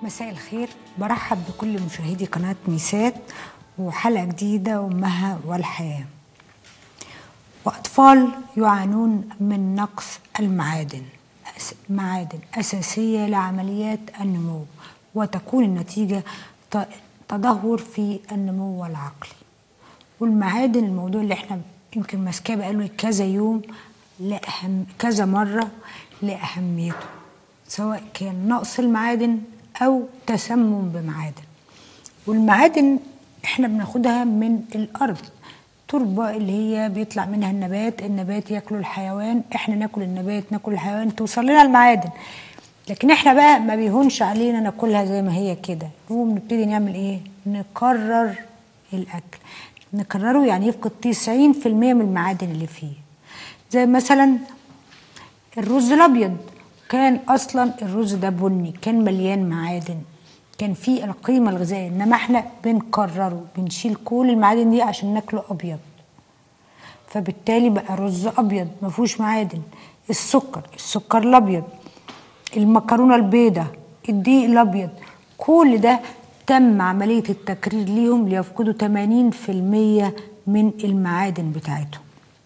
مساء الخير برحب بكل مشاهدي قناة ميسات وحلقة جديدة أمها والحياة وأطفال يعانون من نقص المعادن أس- معادن أساسية لعمليات النمو وتكون النتيجة ت- تدهور في النمو العقلي والمعادن الموضوع اللي احنا يمكن ماسكاه بقاله كذا يوم لأهم كذا مرة لأهميته سواء كان نقص المعادن أو تسمم بمعادن والمعادن احنا بناخدها من الأرض تربة اللي هي بيطلع منها النبات النبات ياكله الحيوان احنا ناكل النبات ناكل الحيوان توصل لنا المعادن لكن احنا بقى ما بيهونش علينا ناكلها زي ما هي كده نقوم نبتدي نعمل ايه نكرر الاكل نكرره يعني يفقد 90% من المعادن اللي فيه زي مثلا الرز الابيض كان اصلا الرز ده بني كان مليان معادن كان فيه القيمه الغذائيه انما احنا بنكرره بنشيل كل المعادن دي عشان ناكله ابيض فبالتالي بقى رز ابيض ما فيهوش معادن السكر السكر الابيض المكرونه البيضاء الدقيق الابيض كل ده تم عمليه التكرير ليهم ليفقدوا 80% من المعادن بتاعتهم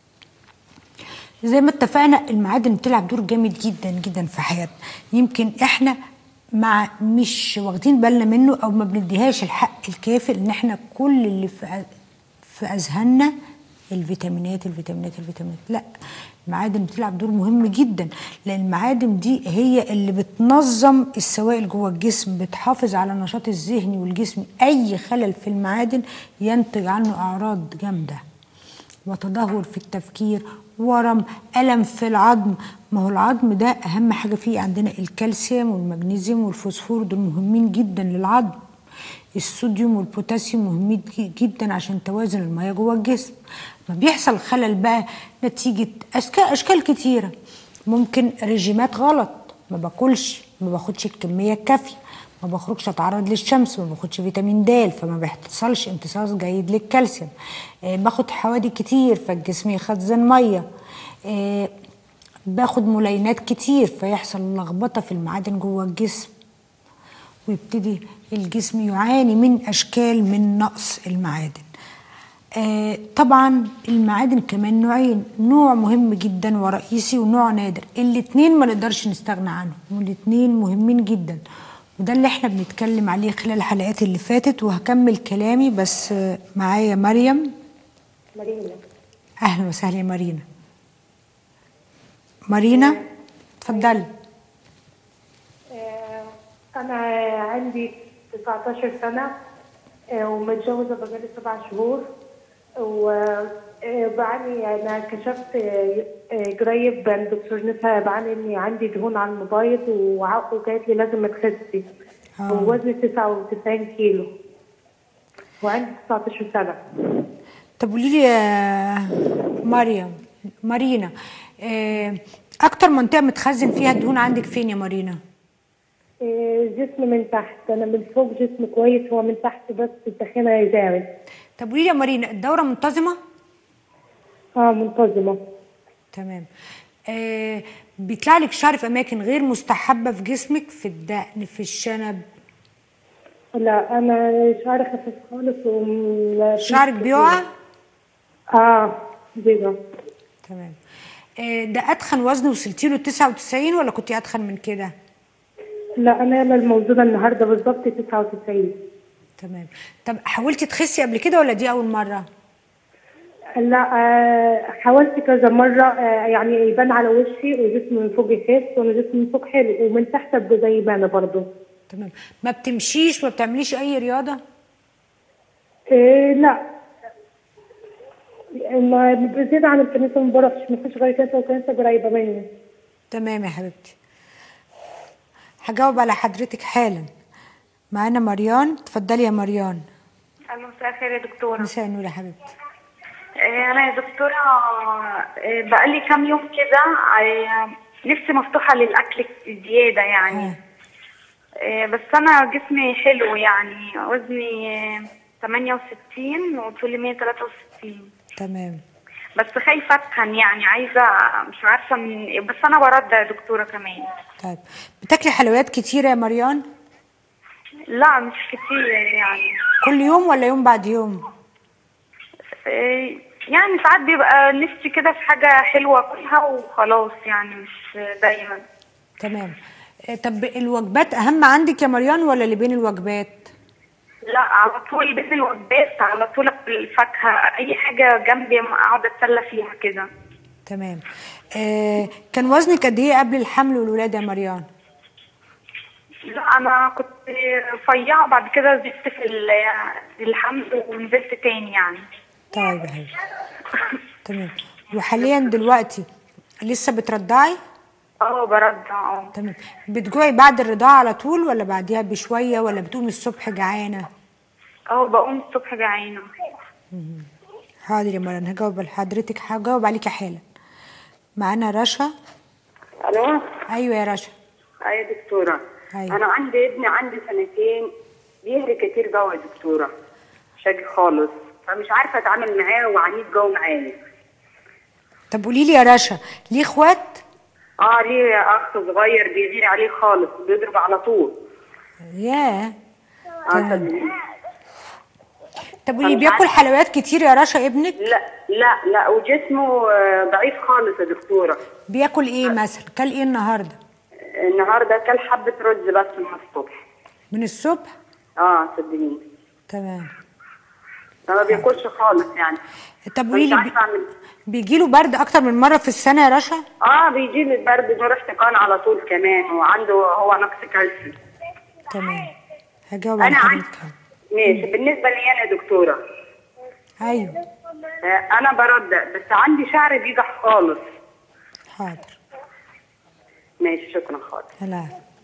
زي ما اتفقنا المعادن بتلعب دور جامد جدا جدا في حياتنا يمكن احنا مع مش واخدين بالنا منه او ما بنديهاش الحق الكافي ان احنا كل اللي في في اذهاننا الفيتامينات الفيتامينات الفيتامينات لا المعادن بتلعب دور مهم جدا لان المعادن دي هي اللي بتنظم السوائل جوه الجسم بتحافظ على النشاط الذهني والجسم اي خلل في المعادن ينتج عنه اعراض جامده وتدهور في التفكير ورم ألم في العظم ما هو العظم ده أهم حاجة فيه عندنا الكالسيوم والمغنيسيوم والفوسفور دول مهمين جدا للعظم الصوديوم والبوتاسيوم مهمين جدا عشان توازن المياه جوه الجسم ما بيحصل خلل بقى نتيجة أشكال, أشكال كتيرة ممكن رجيمات غلط ما باكلش ما باخدش الكمية الكافية ما بخرجش اتعرض للشمس ما باخدش فيتامين د فما بيحصلش امتصاص جيد للكالسيوم آه باخد حوادق كتير فالجسم يخزن ميه آه باخد ملينات كتير فيحصل لخبطه في المعادن جوه الجسم ويبتدي الجسم يعاني من اشكال من نقص المعادن آه طبعا المعادن كمان نوعين نوع مهم جدا ورئيسي ونوع نادر الاتنين ما نقدرش نستغنى عنهم والاتنين مهمين جدا وده اللي احنا بنتكلم عليه خلال الحلقات اللي فاتت وهكمل كلامي بس معايا مريم مارينا اهلا وسهلا يا مارينا مارينا اتفضلي آه، أنا عندي 19 سنة آه، ومتجوزة بقالي سبع شهور وبعاني أنا كشفت آه، آه، قريب الدكتور نسا بعاني إني عندي دهون على المبايض وع- وقالت لي لازم تخسي آه. ووزني 99 كيلو وعندي 19 سنة طب قولي لي يا مريم مارينا آه، اكتر منطقه متخزن فيها الدهون عندك فين يا مارينا آه، جسمي من تحت أنا من فوق جسمي كويس هو من تحت بس التخينة زاوي طب قولي لي يا مارينا الدوره منتظمه اه منتظمة تمام آه بيطلع لك شعر في اماكن غير مستحبه في جسمك في الدقن في الشنب لا انا شعري خفيف خالص وم... شعرك بيقع اه بيضة تمام آه ده اتخن وزن وصلتي له 99 ولا كنتي اتخن من كده لا انا يلا الموجودة النهاردة بالظبط 99 تمام طب حاولتي تخسي قبل كده ولا دي اول مره لا آه حاولت كذا مرة آه يعني يبان على وشي وجسمي من فوق يخس وانا جسمي من فوق حلو ومن تحت ابقى زي يبان برضه تمام ما بتمشيش ما بتعمليش اي رياضه إيه لا ما بزيد عن الكنيسة ما بروحش ما فيش غير كنيسة وكنيسة قريبة مني تمام يا حبيبتي هجاوب على حضرتك حالا معانا مريان اتفضلي يا مريان الو مساء الخير يا دكتورة مساء النور يا حبيبتي آه، أنا يا دكتورة آه، بقالي كام يوم كده آه، نفسي مفتوحة للأكل زيادة يعني آه، بس أنا جسمي حلو يعني وزني آه، 68 وطولي 163 تمام بس خايفة أتخن يعني عايزة مش عارفة من بس أنا برد يا دكتورة كمان طيب بتاكلي حلويات كتيرة يا مريان لا مش كتير يعني كل يوم ولا يوم بعد يوم إيه، يعني ساعات بيبقى نفسي كده في حاجة حلوة أكلها وخلاص يعني مش دايما تمام آه، طب الوجبات اهم عندك يا مريان ولا اللي بين الوجبات لا على طول بين الوجبات على طول أكل الفاكهة أي حاجة جنبي أقعد أتسلى فيها كده تمام آه كان وزنك قد ايه قبل الحمل والولاده يا مريان لا أنا كنت رفيعة بعد كده زدت في ال- الحمل ونزلت تاني يعني طيب يا حبيبتي تمام وحاليا دلوقتي لسه بترضعي اه برضع اه تمام بتجوعي بعد الرضاعه على طول ولا بعديها بشويه ولا بتقومي الصبح جعانه اه بقوم الصبح جعانة حاضر يا مريان هجاوب لحضرتك هجاوب عليكي حالا معانا رشا الو ايوه يا رشا ايوه يا دكتوره أيوة. انا عندي ابني عندي سنتين بيهري كتير جوه يا دكتوره شاكي خالص فمش عارفه اتعامل معاه وعنيد جوه معايا طب قولي لي يا رشا ليه اخوات اه ليه اخ صغير بيغير عليه خالص بيضرب على طول ياه اه صدقني. طب قولي مش بياكل عارفة. حلويات كتير يا رشا ابنك لا لا لا وجسمه آه، ضعيف خالص يا دكتوره بياكل ايه مثلا كل ايه النهارده النهارده كل حبه رز بس من الصبح من الصبح اه صدقيني تمام ما بياكلش خالص يعني طب قولي مش لي عارفه اعمل بيجي له برد اكتر من مره في السنه يا رشا اه بيجي لي البرد بيروح احتقان على طول كمان وعنده هو نقص كالسيوم تمام هجاوب على انا عندي حضرتك ماشي بالنسبه لي انا يا دكتوره ايوه آه، انا برضع بس عندي شعر بيجح خالص حاضر ماشي شكرا خالص لا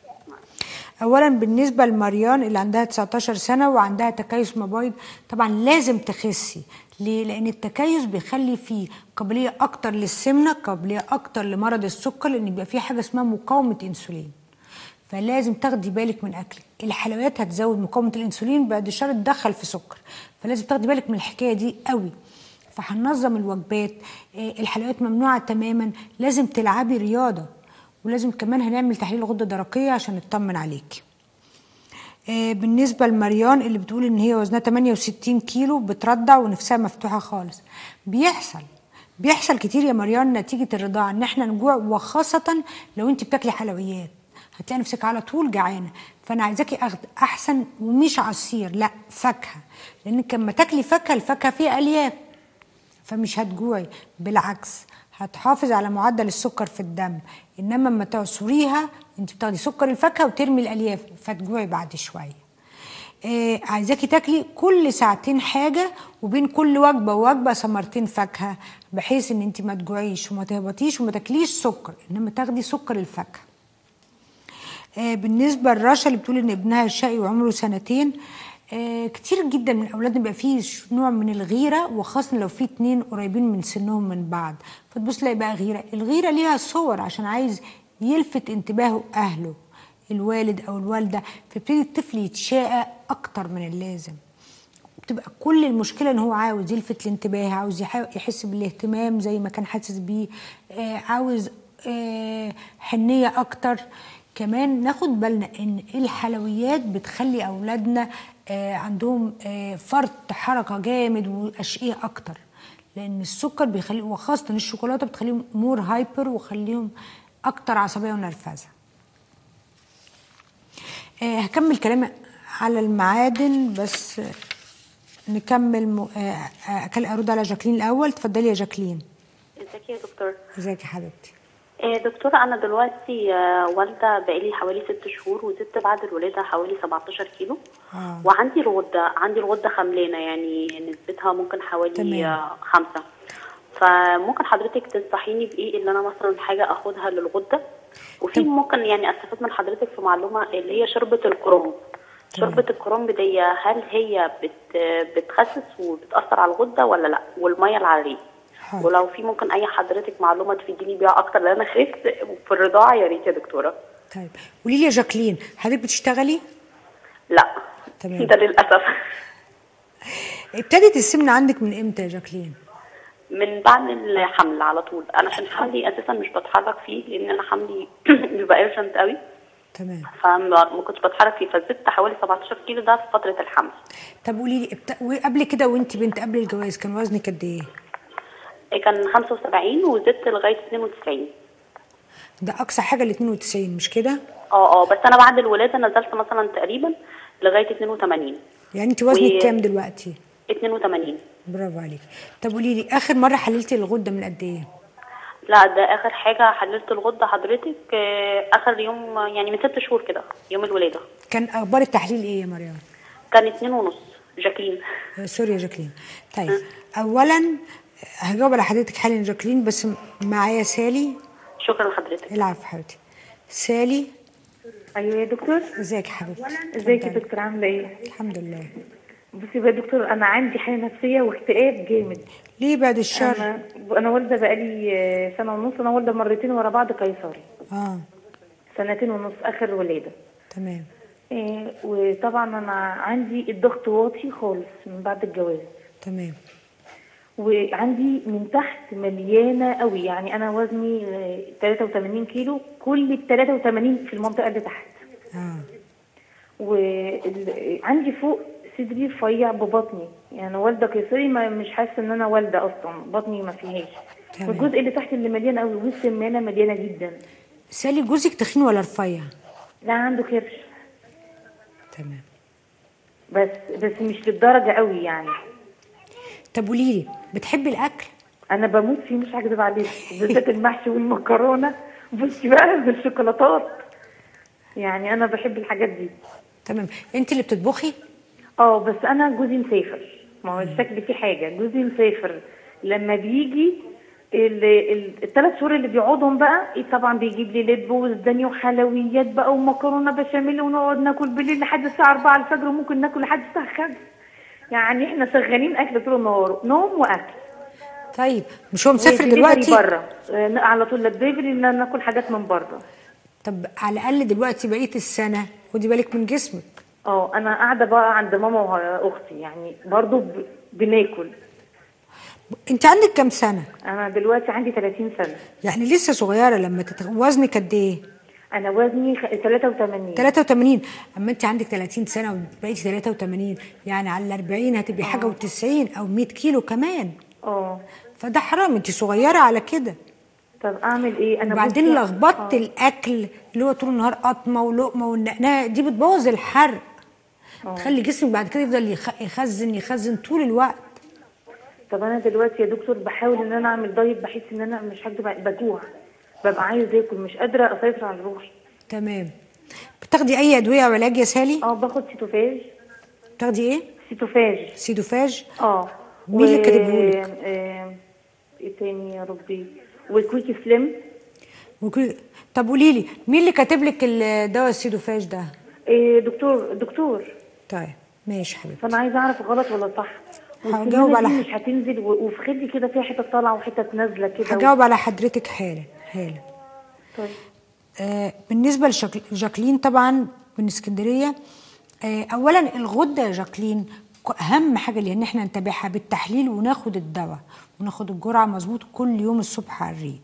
اولا بالنسبه لمريان اللي عندها 19 سنه وعندها تكيس مبايض طبعا لازم تخسي ليه لان التكيس بيخلي فيه قابليه اكتر للسمنه قابليه اكتر لمرض السكر لان بيبقى فيه حاجه اسمها مقاومه انسولين فلازم تاخدي بالك من اكلك الحلويات هتزود مقاومه الانسولين بعد الشر تدخل في سكر فلازم تاخدي بالك من الحكايه دي قوي فهننظم الوجبات آه، الحلويات ممنوعه تماما لازم تلعبي رياضه ولازم كمان هنعمل تحليل غده درقيه عشان نطمن عليكي آه، بالنسبة لمريان اللي بتقول ان هي وزنها 68 كيلو بترضع ونفسها مفتوحة خالص بيحصل بيحصل كتير يا مريان نتيجة الرضاعة ان احنا نجوع وخاصة لو انت بتاكلي حلويات هتلاقي نفسك على طول جعانة فانا عايزاكي اخد احسن ومش عصير لا فاكهة لانك لما تاكلي فاكهة الفاكهة فيها الياف فمش هتجوعي بالعكس هتحافظ على معدل السكر في الدم انما لما تعصريها انت بتاخدي سكر الفاكهه وترمي الالياف فتجوعي بعد شويه آه عايزاكي تاكلي كل ساعتين حاجه وبين كل وجبه ووجبه ثمرتين فاكهه بحيث ان انت ما تجوعيش وما تهبطيش وما تاكليش سكر انما تاخدي سكر الفاكهه آه، بالنسبه لرشا اللي بتقول ان ابنها شقي وعمره سنتين آه، كتير جدا من اولادنا بيبقى فيه ش- نوع من الغيره وخاصه لو في اتنين قريبين من سنهم من بعض فتبص تلاقي بقى غيره الغيره ليها صور عشان عايز يلفت انتباهه اهله الوالد او الوالده فيبتدي الطفل يتشاقى اكتر من اللازم بتبقى كل المشكله ان هو عاوز يلفت الانتباه عاوز يح- يحس بالاهتمام زي ما كان حاسس بيه آه، عاوز آه، حنيه اكتر كمان ناخد بالنا ان الحلويات بتخلي اولادنا آه، عندهم آه، فرط حركه جامد واشقيه اكتر لان السكر بيخلي وخاصه الشوكولاته بتخليهم مور هايبر وخليهم اكتر عصبيه ونرفزه آه، هكمل كلامي على المعادن بس آه، نكمل م... آه، آه، أكل أرد على جاكلين الأول تفضلي يا جاكلين ازيك يا دكتور ازيك يا حبيبتي آه، دكتورة أنا دلوقتي آه، والدة بقالي حوالي ست شهور وزدت بعد الولادة حوالي 17 كيلو آه. وعندي الغدة عندي الغدة خملانة يعني نسبتها ممكن حوالي تمام. آه، خمسة فممكن حضرتك تنصحيني بإيه إن أنا مثلا حاجة أخدها للغدة وفي ممكن يعني أستفاد من حضرتك في معلومة اللي هي شوربة الكرنب تمام. شوربة الكرنب دي هل هي بت بتخسس وبتأثر على الغدة ولا لا والمية العريق حاضر. ولو في ممكن اي حضرتك معلومه تفيديني بيها اكتر لان انا خفت في الرضاعه يا ريت يا دكتوره طيب قولي لي يا جاكلين حضرتك بتشتغلي لا تمام. ده للاسف ابتدت السمنة عندك من امتى يا جاكلين من بعد الحمل على طول انا عشان حملي اساسا مش بتحرك فيه لان انا حملي بيبقى ايرجنت قوي تمام فما كنتش بتحرك فيه فزدت حوالي 17 كيلو ده في فتره الحمل طب قولي لي ابت- وقبل كده وانت بنت قبل الجواز كان وزنك قد ايه كان 75 وزدت لغايه 92 ده اقصى حاجه ال 92 مش كده اه اه بس انا بعد الولاده نزلت مثلا تقريبا لغايه 82 يعني انت وزنك و- كام دلوقتي 82 برافو عليك طب قولي لي اخر مره حللتي الغده من قد ايه لا ده اخر حاجه حللت الغده حضرتك آه، اخر يوم يعني من ست شهور كده يوم الولاده كان اخبار التحليل ايه يا مريم كان اتنين ونص جاكلين آه، سوري يا جاكلين طيب اولا هجاوب على حضرتك حالا يا جاكلين بس معايا سالي شكرا لحضرتك العب حبيبتي سالي ايوه يا دكتور ازيك يا حبيبتي ازيك يا اتفضلي. دكتور عامله ايه الحمد لله بصي بقى يا دكتور انا عندي حاله نفسيه واكتئاب جامد ليه بعد الشر انا انا والده بقالي آه، سنه ونص انا والده مرتين ورا بعض قيصري اه سنتين ونص اخر ولاده تمام إيه وطبعا انا عندي الضغط واطي خالص من بعد الجواز تمام وعندي من تحت مليانه قوي يعني انا وزني آه، 83 كيلو كل ال 83 في المنطقه اللي تحت اه وعندي فوق صدري رفيع ببطني يعني والده قيصري ما مش حاسه ان انا والده اصلا بطني ما فيهاش تمام. والجزء اللي تحت اللي مليان قوي والسمانه مليانه جدا سالي جوزك تخين ولا رفيع لا عنده كرش تمام بس بس مش للدرجه قوي يعني طب قولي لي بتحبي الاكل انا بموت فيه مش هكذب عليك بالذات المحشي والمكرونه بصي بقى بالشوكولاتات يعني انا بحب الحاجات دي تمام انت اللي بتطبخي اه بس انا جوزي مسافر ما هو الشكل فيه حاجه جوزي مسافر لما بيجي الثلاث شهور اللي بيقعدهم بقى إيه طبعا بيجيب لي لب وزداني وحلويات بقى ومكرونه بشاميل ونقعد ناكل بالليل لحد الساعه 4 الفجر وممكن ناكل لحد الساعه 5 يعني احنا شغالين اكل طول النهار نوم واكل طيب مش هو مسافر ودليفري دلوقتي بره آه، على طول دليفري ان ناكل حاجات من بره طب على الاقل دلوقتي بقيه السنه خدي بالك من جسمك اه انا قاعده بقى عند ماما واختي يعني برضو ب... بناكل انت عندك كام سنه انا دلوقتي عندي 30 سنه يعني لسه صغيره لما تت... وزنك قد ايه انا وزني خ- 83 83 اما انت عندك 30 سنه وبقيتي 83 يعني على ال 40 هتبقي حاجه و90 او 100 كيلو كمان اه فده حرام انت صغيره على كده طب اعمل ايه انا وبعدين بصي- لخبطت آه. الاكل اللي هو طول النهار قطمه ولقمه والنقناق دي بتبوظ الحرق تخلي جسمك بعد كده يفضل يخ- يخزن يخزن طول الوقت طب انا دلوقتي يا دكتور بحاول ان انا اعمل دايت بحس ان انا مش هكدب عليك، بجوع ببقى عايز اكل مش قادره اسيطر على روحي تمام بتاخدي اي ادويه او علاج يا سالي اه باخد سيتوفاج بتاخدي ايه سيتوفاج سيدوفاج اه مين اللي كاتبهولك؟ آه، ايه تاني يا ربي وكويكي سليم وكل... طب قولي لي مين اللي كاتب لك الدواء السيدوفاج ده إيه دكتور دكتور طيب ماشي حبيبتي فانا عايزه اعرف غلط ولا صح هجاوب والسمنة على دي ح- مش هتنزل و- وفي خدي كده فيها حتت طالعه وحتت نازله كده هجاوب على حضرتك حالا حالا طيب آه بالنسبه لجاكلين طبعا من اسكندريه آه اولا الغده يا جاكلين ك- اهم حاجه اللي ان احنا نتابعها بالتحليل وناخد الدواء وناخد الجرعه مظبوط كل يوم الصبح على الريق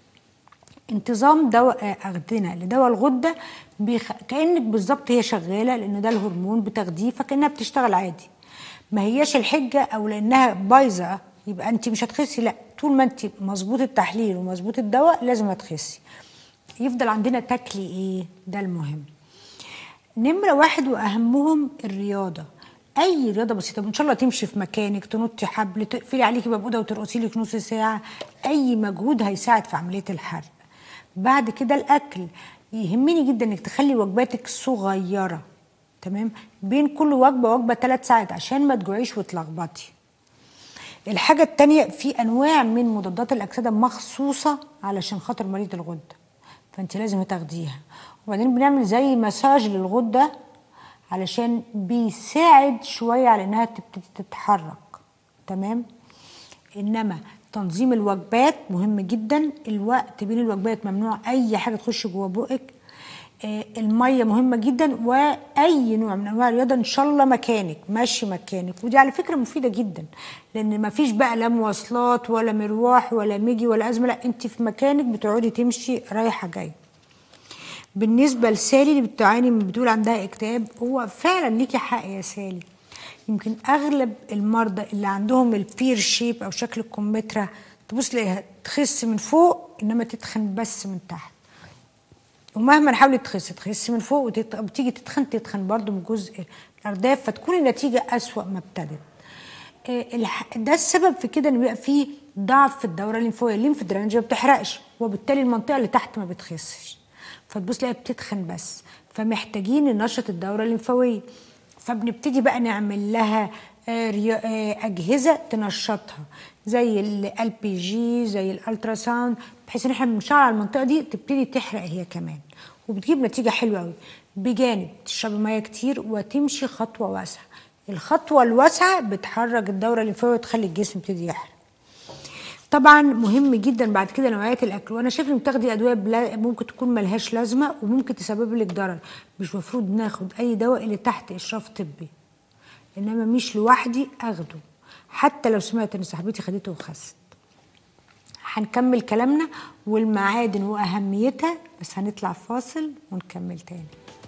انتظام دواء اخدنا لدواء الغده بيخ... كانك بالظبط هي شغاله لان ده الهرمون بتاخديه فكانها بتشتغل عادي ما هياش الحجه او لانها بايظه يبقى انت مش هتخسي لا طول ما انت مظبوط التحليل ومظبوط الدواء لازم هتخسي يفضل عندنا تاكلي ايه ده المهم نمرة واحد وأهمهم الرياضة أي رياضة بسيطة إن شاء الله تمشي في مكانك تنطي حبل تقفلي عليكي باب أوضة وترقصي لك نص ساعة أي مجهود هيساعد في عملية الحرق بعد كده الأكل يهمني جدا إنك تخلي وجباتك صغيرة تمام بين كل وجبة وجبة ثلاث ساعات عشان ما تجوعيش وتلخبطي الحاجة التانية في أنواع من مضادات الأكسدة مخصوصة علشان خاطر مريض الغدة فأنت لازم تاخديها وبعدين بنعمل زي مساج للغدة علشان بيساعد شوية على إنها تبتدي تتحرك تمام إنما تنظيم الوجبات مهم جدا الوقت بين الوجبات ممنوع أي حاجة تخش جوه بقك آه، الميه مهمه جدا واي نوع من انواع الرياضه ان شاء الله مكانك ماشي مكانك ودي على فكره مفيده جدا لان ما فيش بقى لا مواصلات ولا مروح ولا ميجي ولا ازمه لا انت في مكانك بتقعدي تمشي رايحه جايه بالنسبه لسالي اللي بتعاني من بتقول عندها اكتئاب هو فعلا ليكي حق يا سالي يمكن اغلب المرضى اللي عندهم البير شيب او شكل الكمثرى تبص تلاقيها تخس من فوق انما تتخن بس من تحت ومهما حاولت تخس تخس من فوق وتت- وتيجي تتخن تتخن برضو من جزء الارداف فتكون النتيجه اسوأ ما ابتدت آه، الح- ده السبب في كده ان بيبقى فيه ضعف في الدوره الليمفاويه الليمف درينج ما بتحرقش وبالتالي المنطقه اللي تحت ما بتخسش فتبص تلاقيها بتتخن بس فمحتاجين ننشط الدوره الليمفاويه فبنبتدي بقى نعمل لها آه، ريا- آه، اجهزه تنشطها زي ال بي جي زي الالتراساوند بحيث ان احنا بنشعر على المنطقه دي تبتدي تحرق هي كمان وبتجيب نتيجه حلوه قوي بجانب تشربي ميه كتير وتمشي خطوه واسعه الخطوه الواسعه بتحرك الدوره الليمفاويه وتخلي الجسم يبتدي يحرق طبعا مهم جدا بعد كده نوعيه الاكل وانا شايف ان بتاخدي ادويه بلا ممكن تكون ملهاش لازمه وممكن تسبب لك ضرر مش المفروض ناخد اي دواء اللي تحت اشراف طبي انما مش لوحدي اخده حتى لو سمعت ان صاحبتي خدته وخست هنكمل كلامنا والمعادن واهميتها بس هنطلع فاصل ونكمل تاني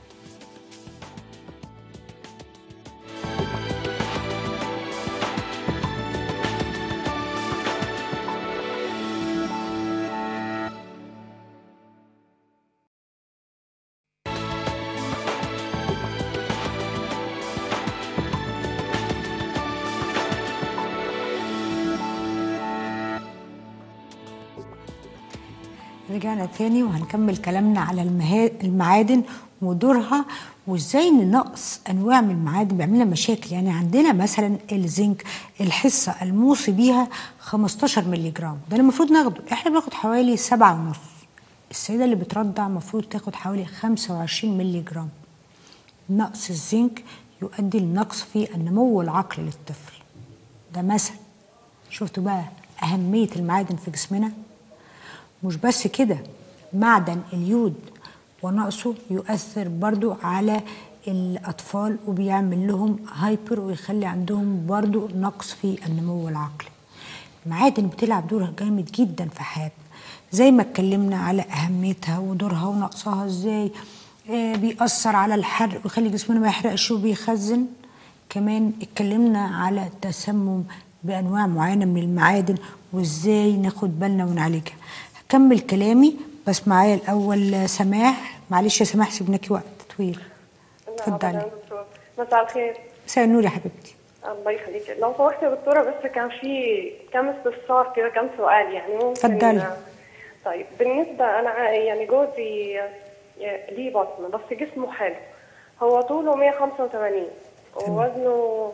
رجعنا تاني وهنكمل كلامنا على المها- المعادن ودورها وازاي ان نقص انواع من المعادن بيعمل لنا مشاكل يعني عندنا مثلا الزنك الحصه الموصي بيها 15 مللي جرام ده اللي المفروض ناخده احنا بناخد حوالي سبعة ونص السيده اللي بترضع المفروض تاخد حوالي 25 مللي جرام نقص الزنك يؤدي لنقص في النمو العقلي للطفل ده مثل شفتوا بقى أهمية المعادن في جسمنا مش بس كده معدن اليود ونقصه يؤثر برضو على الأطفال وبيعمل لهم هايبر ويخلي عندهم برضو نقص في النمو العقلي المعادن بتلعب دور جامد جدا في حياتنا زي ما اتكلمنا على أهميتها ودورها ونقصها ازاي آه بيأثر على الحرق ويخلي جسمنا ما يحرقش وبيخزن كمان اتكلمنا على التسمم بانواع معينه من المعادن وازاي ناخد بالنا ونعالجها هكمل كلامي بس معايا الاول سماح معلش يا سماح سيبناكي وقت طويل اتفضلي مساء الخير مساء النور يا حبيبتي الله يخليك لو سمحتي يا دكتوره بس كان في كم استفسار كده كم سؤال يعني ممكن اتفضلي. طيب بالنسبه انا ع- يعني جوزي ليه بطن بس جسمه حلو هو طوله 185 ووزنه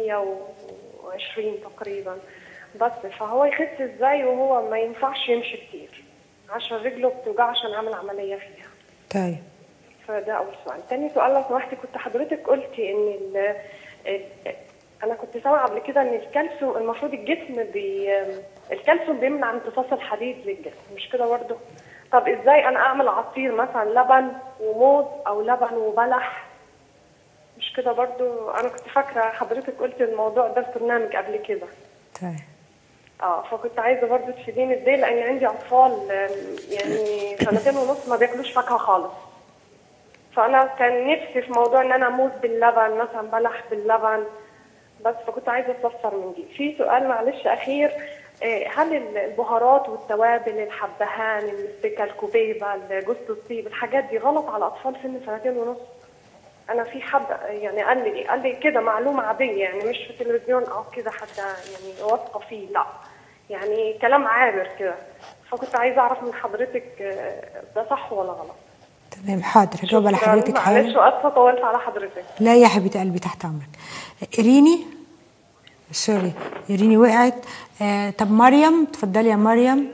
120 تقريبا بس فهو يخس ازاي وهو ما ينفعش يمشي كتير عشان رجله بتوجع عشان عامل عمليه فيها طيب فده اول سؤال تاني سؤال لو سمحتي كنت حضرتك قلتي ان ال ال- انا كنت سامعه قبل كده ان الكالسيوم المفروض الجسم بي الكالسيوم بيمنع امتصاص الحديد للجسم مش كده برضه طب ازاي انا اعمل عصير مثلا لبن وموز او لبن وبلح مش كده برضه انا كنت فاكره حضرتك قلت الموضوع ده في برنامج قبل كده طيب اه فكنت عايزه برضه تفيديني ازاي لان عندي اطفال آم، يعني سنتين ونص ما بياكلوش فاكهه خالص فانا كان نفسي في موضوع ان انا اموت باللبن مثلا بلح باللبن بس فكنت عايزه استفسر من دي في سؤال معلش اخير آه، هل ال- البهارات والتوابل الحبهان المستكه الكوبيبه جوز الطيب الحاجات دي غلط على اطفال سن سنتين ونص انا في حد يعني قال لي قال لي كده معلومه عاديه يعني مش في التلفزيون او كده حتى يعني واثقه فيه لا يعني كلام عابر كده فكنت عايزه اعرف من حضرتك آه، ده صح ولا غلط تمام حاضر هجاوب على شكراً. حضرتك معلش حالا واسفه طولت على حضرتك لا يا حبيبه قلبي تحت امرك اريني سوري اريني وقعت آه طب مريم اتفضلي يا مريم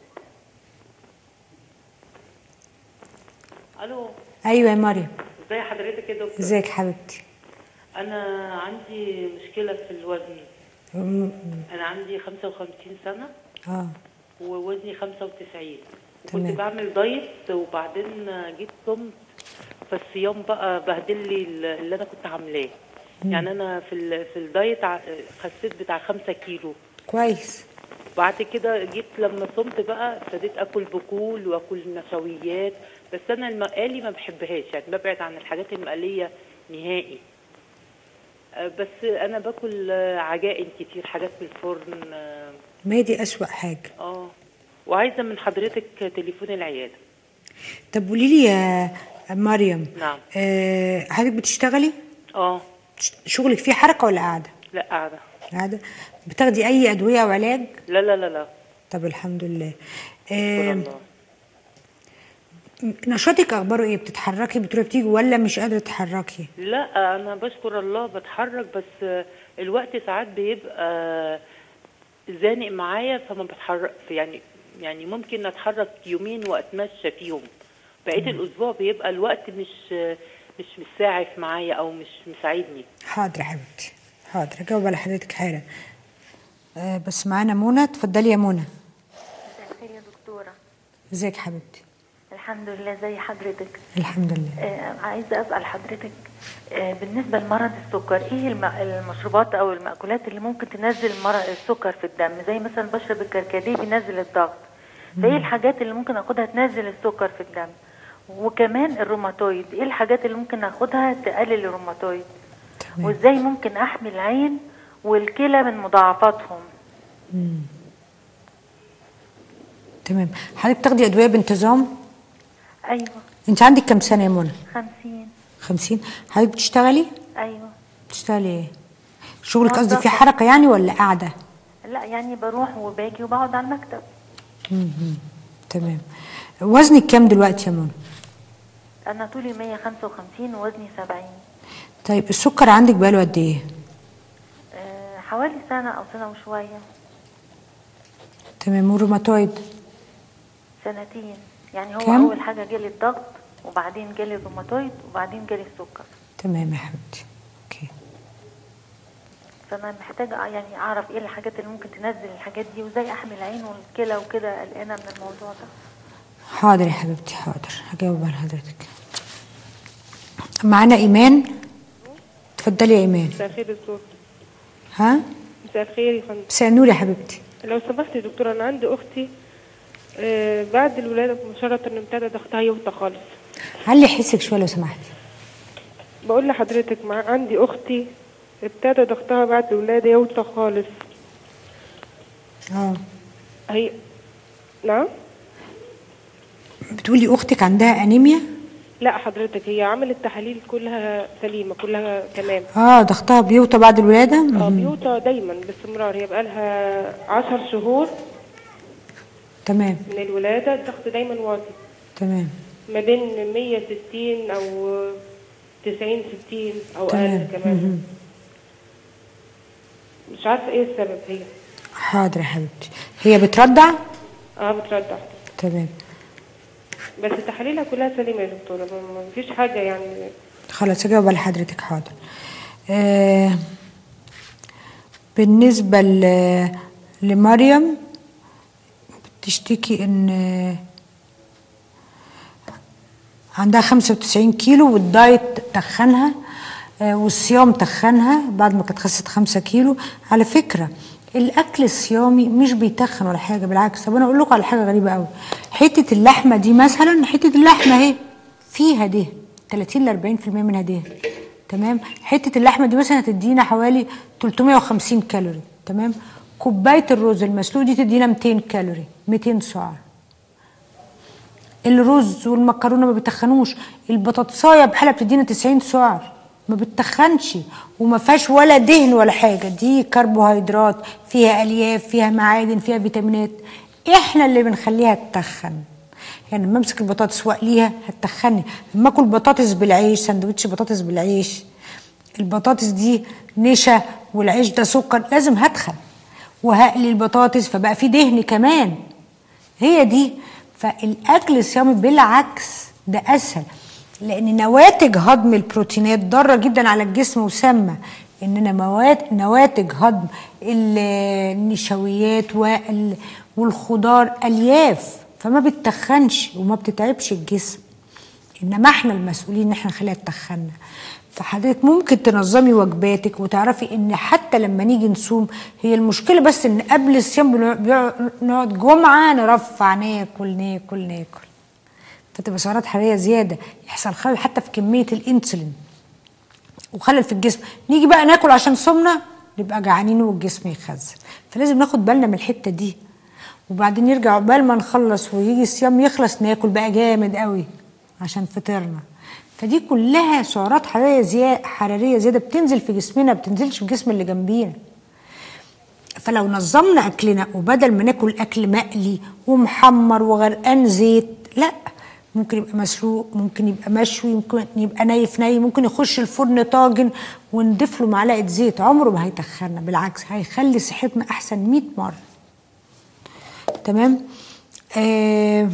الو ايوه يا مريم ازي حضرتك يا دكتور ازيك حبيبتي انا عندي مشكله في الوزن م- انا عندي 55 سنه اه ووزني 95 تمام. كنت بعمل دايت وبعدين جيت صمت فالصيام بقى بهدل لي اللي انا كنت عاملاه يعني انا في ال- في الدايت ع- خسيت بتاع 5 كيلو كويس بعد كده جيت لما صمت بقى ابتديت اكل بكول واكل نشويات بس انا المقالي ما بحبهاش يعني ببعد عن الحاجات المقليه نهائي آه، بس انا باكل آه، عجائن كتير حاجات في الفرن اه ما هي دي اسوأ حاجه آه. وعايزه من حضرتك تليفون العياده طب قولي لي يا مريم نعم. آه حضرتك بتشتغلي اه شغلك فيه حركه ولا قاعده لا قاعده قاعده بتاخدي اي ادويه او علاج لا لا لا لا طب الحمد لله شكرا آه الله نشاطك اخباره ايه بتتحركي بتروحي بتيجي ولا مش قادره تتحركي لا انا بشكر الله بتحرك بس الوقت ساعات بيبقى زانق معايا فما بتحرك يعني يعني ممكن اتحرك يومين واتمشى فيهم بقيه الاسبوع بيبقى الوقت مش مش مساعف معايا او مش مساعدني حاضر يا حبيبتي حاضر هجاوب على حضرتك حالا آه بس معانا منى اتفضلي يا منى مساء الخير يا دكتورة ازيك حبيبتي الحمد لله زي حضرتك الحمد لله آه عايزة أسأل حضرتك آه بالنسبة لمرض السكر إيه الم- المشروبات أو المأكولات اللي ممكن تنزل مرض السكر في الدم زي مثلا بشرب الكركديه بينزل الضغط فإيه الحاجات اللي ممكن أخدها تنزل السكر في الدم وكمان الروماتويد إيه الحاجات اللي ممكن أخدها تقلل الروماتويد تمام. وإزاي ممكن أحمي العين والكلى من مضاعفاتهم مم. تمام حضرتك بتاخدي ادويه بانتظام أيوة انت عندك كام سنه يا منى خمسين 50 حضرتك بتشتغلي أيوة بتشتغلي ايه شغلك قصدي موظفة. فيه حركه يعني ولا قاعده لا يعني بروح وباجي وبقعد على المكتب مم. تمام وزنك كام دلوقتي يا منى انا طولي 155 ووزني 70 طيب السكر عندك بقاله قد ايه أه حوالي سنة او سنة وشوية تمام والروماتويد سنتين يعني هو كام؟ اول حاجة جالي الضغط وبعدين جالي الروماتويد وبعدين جالي السكر تمام يا حبيبتي اوكي فانا محتاجة يعني اعرف ايه الحاجات اللي ممكن تنزل الحاجات دي وازاي احمي العين والكلى وكده قلقانة من الموضوع ده حاضر يا حبيبتي حاضر هجاوب على حضرتك معانا ايمان اتفضلي يا ايمان مساء الخير يا دكتور ها مساء الخير يا فندم مساء النور يا حبيبتي لو سمحت يا دكتور انا عندي اختي آه بعد الولاده مباشره ابتدى ضغطها يوطى خالص علي حسك شويه لو سمحتي بقول لحضرتك مع عندي اختي ابتدى ضغطها بعد الولاده يوطى خالص اه هي نعم بتقولي اختك عندها انيميا لا حضرتك هي عملت تحاليل كلها سليمه كلها تمام اه ضغطها بيوطى بعد الولاده اه مهم. بيوطى دايما باستمرار هي بقالها عشر شهور تمام من الولاده الضغط دايما واطي تمام ما بين 160 او 90 60 او اقل تمام كمان مهم. مش عارفه ايه السبب هي حاضر يا حبيبتي هي بترضع اه بترضع تمام بس تحاليلها كلها سليمه يا دكتوره ما ما فيش حاجه يعني خلاص هجاوب على حضرتك حاضر آه بالنسبة ل- لمريم بتشتكي ان عندها 95 كيلو والدايت تخنها آه، والصيام تخنها بعد ما كانت خست 5 كيلو على فكرة الاكل الصيامي مش بيتخن ولا حاجه بالعكس طب انا اقول لكم على حاجه غريبه قوي حته اللحمه دي مثلا حته اللحمه اهي فيها دهن 30 ل 40% منها دهن تمام حته اللحمه دي مثلا هتدينا حوالي 350 كالوري تمام كوبايه الرز المسلوق دي تدينا 200 كالوري 200 سعر الرز والمكرونه ما بيتخنوش البطاطسايه بحالها بتدينا 90 سعر ما بتتخنش وما فيهاش ولا دهن ولا حاجه دي كربوهيدرات فيها الياف فيها معادن فيها فيتامينات احنا اللي بنخليها تتخن يعني لما امسك البطاطس واقليها هتتخني لما اكل بطاطس بالعيش سندوتش بطاطس بالعيش البطاطس دي نشا والعيش ده سكر لازم هتخن وهقلي البطاطس فبقى في دهن كمان هي دي فالاكل الصيامي بالعكس ده اسهل لان نواتج هضم البروتينات ضاره جدا على الجسم وسامه اننا مواد نواتج هضم النشويات وال- والخضار الياف فما بتتخنش وما بتتعبش الجسم انما احنا المسؤولين ان احنا نخليها تتخنى فحضرتك ممكن تنظمي وجباتك وتعرفي ان حتى لما نيجي نصوم هي المشكله بس ان قبل الصيام بنع- بيع- نقعد جمعه نرفع ناكل ناكل ناكل فتبقى سعرات حراريه زياده يحصل خلل حتى في كميه الانسولين وخلل في الجسم نيجي بقى ناكل عشان صمنا نبقى جعانين والجسم يخزن فلازم ناخد بالنا من الحته دي وبعدين نرجع عقبال ما نخلص ويجي الصيام يخلص ناكل بقى جامد قوي عشان فطرنا فدي كلها سعرات حراريه زياده حراريه زياده بتنزل في جسمنا ما بتنزلش في جسم اللي جنبينا فلو نظمنا اكلنا وبدل ما ناكل اكل مقلي ومحمر وغرقان زيت لا ممكن يبقى مسلوق ممكن يبقى مشوي ممكن يبقى ني في ني ممكن يخش الفرن طاجن ونضيف له معلقه زيت عمره ما هيتخننا بالعكس هيخلي صحتنا احسن 100 مره تمام آه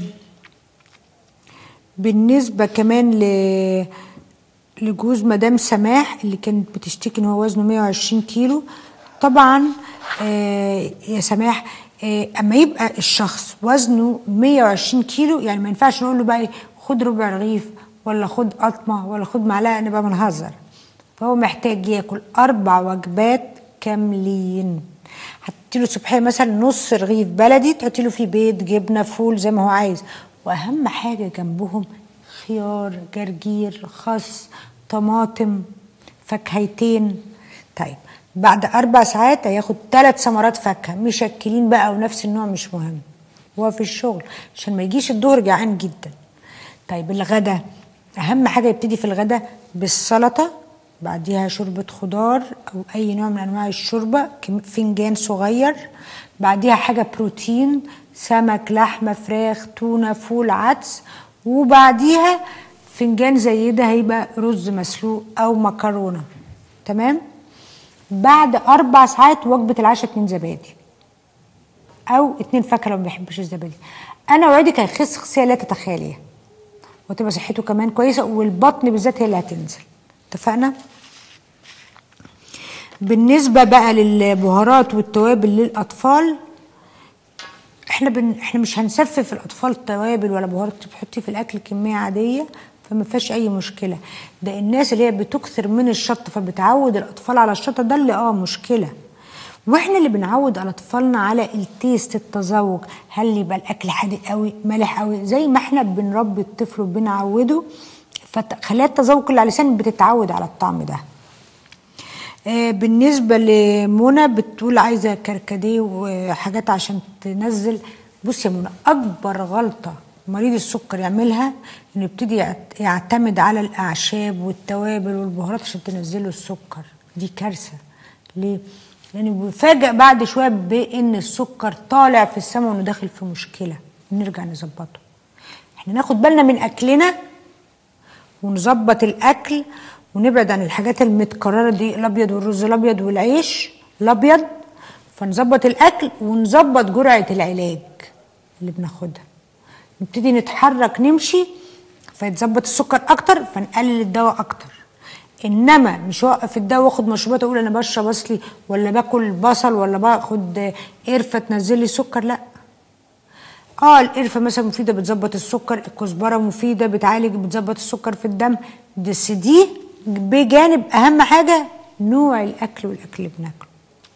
بالنسبه كمان ل لجوز مدام سماح اللي كانت بتشتكي ان هو وزنه 120 كيلو طبعا آه يا سماح آه اما يبقى الشخص وزنه 120 كيلو يعني ما ينفعش نقول له بقى إيه، خد ربع رغيف ولا خد قطمه ولا خد معلقه نبقى بنهزر فهو محتاج ياكل اربع وجبات كاملين هتحطي له صبحيه مثلا نص رغيف بلدي تحطي له فيه بيض جبنه فول زي ما هو عايز واهم حاجه جنبهم خيار جرجير خس طماطم فاكهيتين طيب بعد اربع ساعات هياخد ثلاث ثمرات فاكهه مشكلين بقى ونفس النوع مش مهم هو في الشغل عشان ما يجيش الظهر جعان جدا طيب الغدا اهم حاجه يبتدي في الغدا بالسلطه بعديها شوربه خضار او اي نوع من انواع الشوربه كم- فنجان صغير بعديها حاجه بروتين سمك لحمه فراخ تونه فول عدس وبعديها فنجان زي ده هيبقى رز مسلوق او مكرونه تمام بعد اربع ساعات وجبه العشاء اتنين زبادي او اتنين فاكهه لو ما بيحبش الزبادي انا اوعدك هيخس خسيه لا تتخيليها وتبقى صحته كمان كويسه والبطن بالذات هي اللي هتنزل اتفقنا بالنسبه بقى للبهارات والتوابل للاطفال احنا بن... احنا مش هنسفف الاطفال توابل ولا بهارات بتحطي في الاكل كميه عاديه فما فيهاش اي مشكله ده الناس اللي هي بتكثر من الشطه فبتعود الاطفال على الشطه ده اللي اه مشكله واحنا اللي بنعود على اطفالنا على التيست التذوق هل يبقى الاكل حادق قوي مالح قوي زي ما احنا بنربي الطفل وبنعوده فخلايا التذوق اللي على اللسان بتتعود على الطعم ده آه، بالنسبة لمنى بتقول عايزة كركديه وحاجات عشان تنزل بص يا منى أكبر غلطة مريض السكر يعملها إنه يبتدي يعت- يعتمد على الأعشاب والتوابل والبهارات عشان تنزله السكر دي كارثة ليه؟ لأنه بيفاجئ بعد شوية بإن السكر طالع في السماء وإنه داخل في مشكلة نرجع نظبطه احنا ناخد بالنا من أكلنا ونظبط الاكل ونبعد عن الحاجات المتكرره دي الابيض والرز الابيض والعيش الابيض فنظبط الاكل ونظبط جرعه العلاج اللي بناخدها نبتدي نتحرك نمشي فيتظبط السكر اكتر فنقلل الدواء اكتر انما مش اوقف الدواء واخد مشروبات اقول انا بشرب اصلي ولا باكل بصل ولا باخد قرفه تنزل لي سكر لا اه القرفه مثلا مفيده بتظبط السكر الكزبره مفيده بتعالج بتظبط السكر في الدم بس دي بجانب اهم حاجه نوع الاكل والاكل اللي بناكله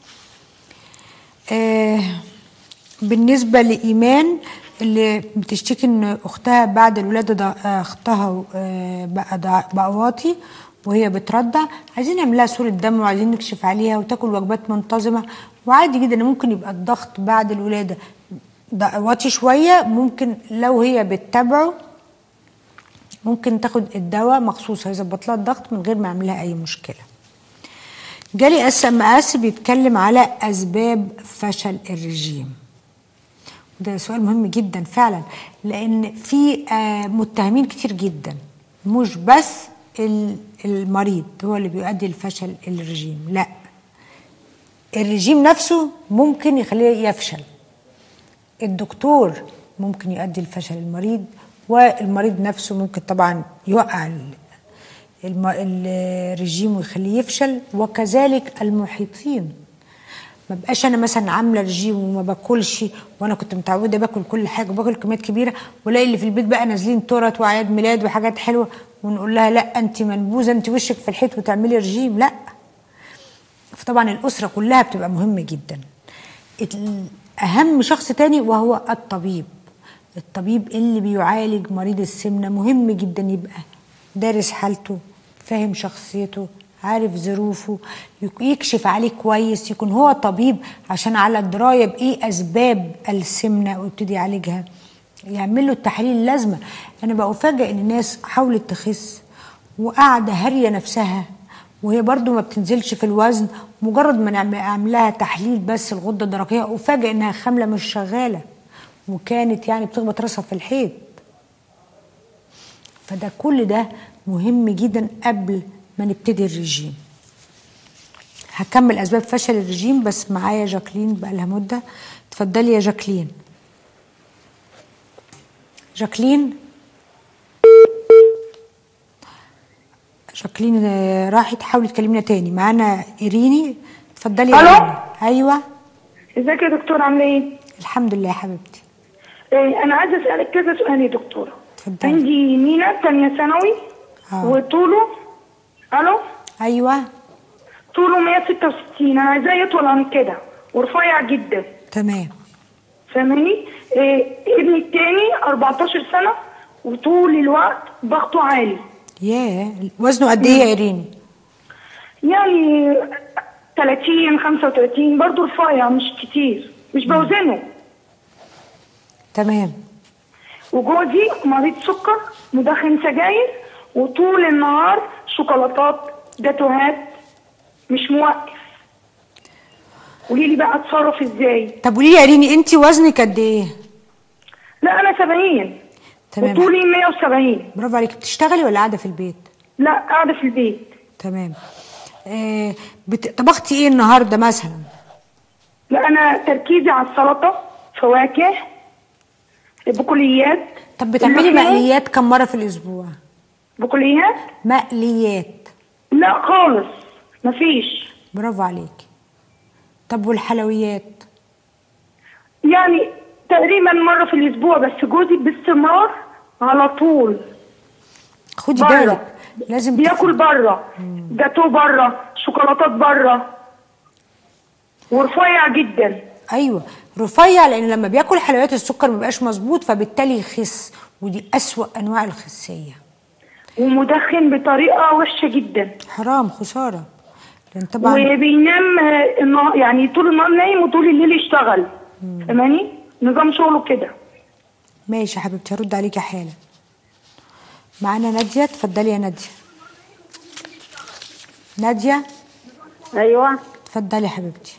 آه بالنسبه لايمان اللي بتشتكي ان اختها بعد الولاده ده آه، اختها آه، بقى ضع- بقى واطي وهي بترضع عايزين نعملها صوره دم وعايزين نكشف عليها وتاكل وجبات منتظمه وعادي جدا ممكن يبقى الضغط بعد الولاده ده واطي شويه ممكن لو هي بتتابعه ممكن تاخد الدواء مخصوص هيظبط لها الضغط من غير ما يعمل لها اي مشكله جالي اس ام اس بيتكلم على اسباب فشل الرجيم ده سؤال مهم جدا فعلا لان في آه، متهمين كتير جدا مش بس ال- المريض هو اللي بيؤدي لفشل الرجيم لا الرجيم نفسه ممكن يخليه يفشل الدكتور ممكن يؤدي لفشل المريض والمريض نفسه ممكن طبعا يوقع ال- الم- الرجيم ويخليه يفشل وكذلك المحيطين ما بقاش انا مثلا عامله رجيم وما باكلش وانا كنت متعوده باكل كل حاجه وباكل كميات كبيره والاقي اللي في البيت بقى نازلين تورت واعياد ميلاد وحاجات حلوه ونقول لها لا انت منبوذه انت وشك في الحيط وتعملي رجيم لا فطبعا الاسره كلها بتبقى مهمه جدا ال- اهم شخص تاني وهو الطبيب الطبيب اللي بيعالج مريض السمنه مهم جدا يبقى دارس حالته فاهم شخصيته عارف ظروفه يك- يكشف عليه كويس يكون هو طبيب عشان على درايه بايه اسباب السمنه ويبتدي يعالجها يعمل له التحاليل اللازمه انا بقى افاجئ ان الناس حاولت تخس وقاعده هاريه نفسها وهي برضو ما بتنزلش في الوزن مجرد ما نعمل اعمل لها تحليل بس الغده الدرقيه افاجئ انها خامله مش شغاله وكانت يعني بتخبط راسها في الحيط فده كل ده مهم جدا قبل ما نبتدي الرجيم هكمل اسباب فشل الرجيم بس معايا جاكلين بقى لها مده اتفضلي يا جاكلين جاكلين جاكلين آه، راحت حاولي تكلمنا تاني معانا ايريني اتفضلي يا ألو؟ إيريني. ايوه ازيك يا دكتور عامله ايه؟ الحمد لله يا حبيبتي إيه انا عايزه اسالك كذا سؤال يا دكتوره اتفضلي عندي مينا ثانيه ثانوي آه. وطوله الو ايوه طوله 166 انا عايزاه يطول عن كده ورفيع جدا تمام فاهماني؟ إيه ابني التاني 14 سنه وطول الوقت ضغطه عالي ياه وزنه قد ايه يا ايريني يعني 30 35 برضه رفيع مش كتير مش بوزنه تمام وجوزي مريض سكر مدخن سجاير وطول النهار شوكولاتات جاتوهات مش موقف قولي لي بقى اتصرف ازاي طب قولي لي يا ايريني انت وزنك قد ايه لا انا 70 تمام وطولي 170 برافو عليكي بتشتغلي ولا قاعده في البيت لا قاعده في البيت تمام آه بت... طبختي ايه النهارده مثلا لا انا تركيزي على السلطه فواكه بقوليات طب بتعملي اللحمة. مقليات كم مره في الاسبوع بقوليات مقليات لا خالص مفيش برافو عليكي طب والحلويات يعني تقريبا مره في الاسبوع بس جوزي باستمرار على طول خدي بره. بالك لازم بياكل بره جاتوه بره شوكولاتات بره ورفيع جدا ايوه رفيع لان لما بياكل حلويات السكر ما بيبقاش مظبوط فبالتالي يخس ودي اسوا انواع الخسيه ومدخن بطريقه وحشه جدا حرام خساره لان طبعا وبينام آه، النهار يعني طول النهار نايم وطول الليل يشتغل فاهماني نظام شغله كده ماشي يا حبيبتي هرد عليكي حالا معانا ناديه اتفضلي يا ناديه ناديه ايوه اتفضلي يا حبيبتي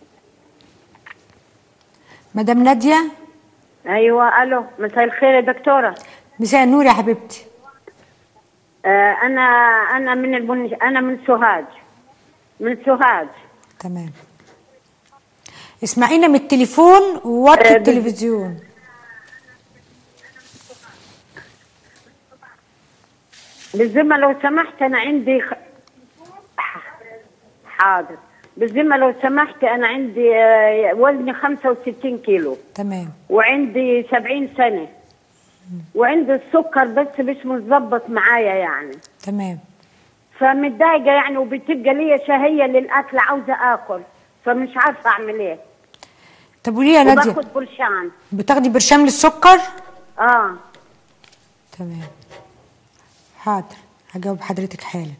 مدام ناديه ايوه الو مساء الخير يا دكتوره مساء النور يا حبيبتي آه انا انا من البن... انا من سوهاج من سوهاج تمام اسمعينا من التليفون ووطي آه، التلفزيون بالذمه لو سمحت انا عندي خ... حاضر بالذمه لو سمحت انا عندي آه، وزني 65 كيلو تمام وعندي 70 سنه وعندي السكر بس مش متظبط معايا يعني تمام فمتضايقه يعني وبتبقى لي شهيه للاكل عاوزه اكل فمش عارفه اعمل ايه طب قولي لي يا ناديه وباخد برشام بتاخدي برشام للسكر اه تمام حاضر هجاوب حضرتك حالا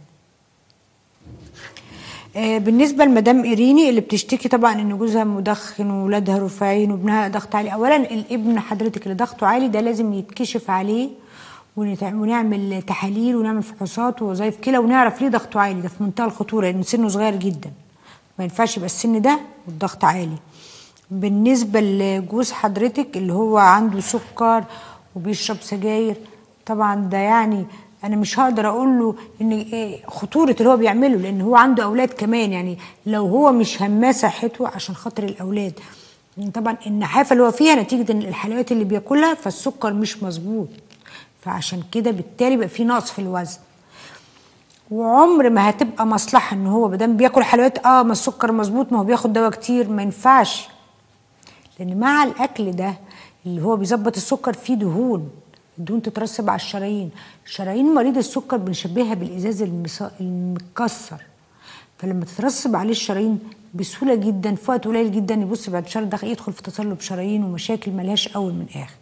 آه بالنسبه لمدام ايريني اللي بتشتكي طبعا ان جوزها مدخن وولادها رفيعين وابنها ضغط عالي اولا الابن حضرتك اللي ضغطه عالي ده لازم يتكشف عليه ونتع- ونعمل تحاليل ونعمل فحوصات ووظائف كلى ونعرف ليه ضغطه عالي ده في منتهى الخطوره لان سنه صغير جدا ما ينفعش يبقى السن ده والضغط عالي بالنسبة لجوز حضرتك اللي هو عنده سكر وبيشرب سجاير طبعا ده يعني انا مش هقدر اقول له ان إيه خطورة اللي هو بيعمله لان هو عنده اولاد كمان يعني لو هو مش هماه صحته عشان خاطر الاولاد طبعا النحافة اللي هو فيها نتيجة ان الحلويات اللي بياكلها فالسكر مش مظبوط فعشان كده بالتالي بقى في نقص في الوزن وعمر ما هتبقى مصلحة ان هو بدل بياكل حلويات اه ما السكر مظبوط ما هو بياخد دواء كتير ما ينفعش لان مع الاكل ده اللي هو بيظبط السكر فيه دهون الدهون تترسب على الشرايين شرايين مريض السكر بنشبهها بالازاز المص- المتكسر فلما تترسب عليه الشرايين بسهوله جدا في وقت قليل جدا يبص بعد شهر داخل يدخل في تصلب شرايين ومشاكل ملهاش اول من اخر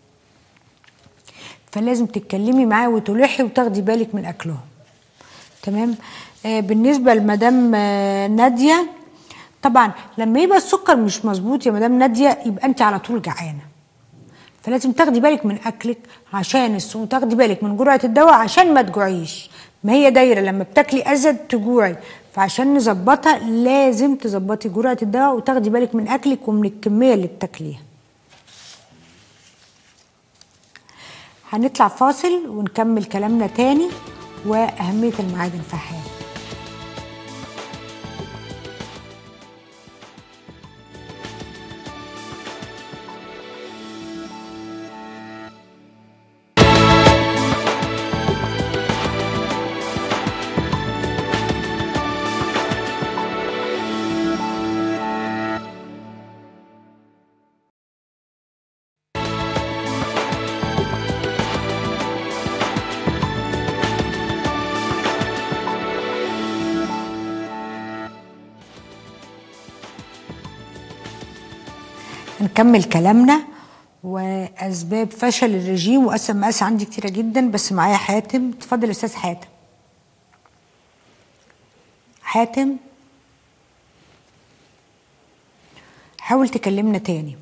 فلازم تتكلمي معاه وتلحي وتاخدي بالك من اكلهم تمام آه بالنسبه لمدام آه ناديه طبعا لما يبقى السكر مش مظبوط يا مدام ناديه يبقى انت على طول جعانه فلازم تاخدي بالك من اكلك عشان الس- وتاخدي بالك من جرعه الدواء عشان ما تجوعيش ما هي دايره لما بتاكلي ازيد تجوعي فعشان نظبطها لازم تظبطي جرعه الدواء وتاخدي بالك من اكلك ومن الكميه اللي بتاكليها هنطلع فاصل ونكمل كلامنا تاني واهميه المعادن في حياتنا نكمل كلامنا واسباب فشل الرجيم وقسم مقاس عندي كتيره جدا بس معايا حاتم اتفضل يا استاذ حاتم حاتم حاول تكلمنا تاني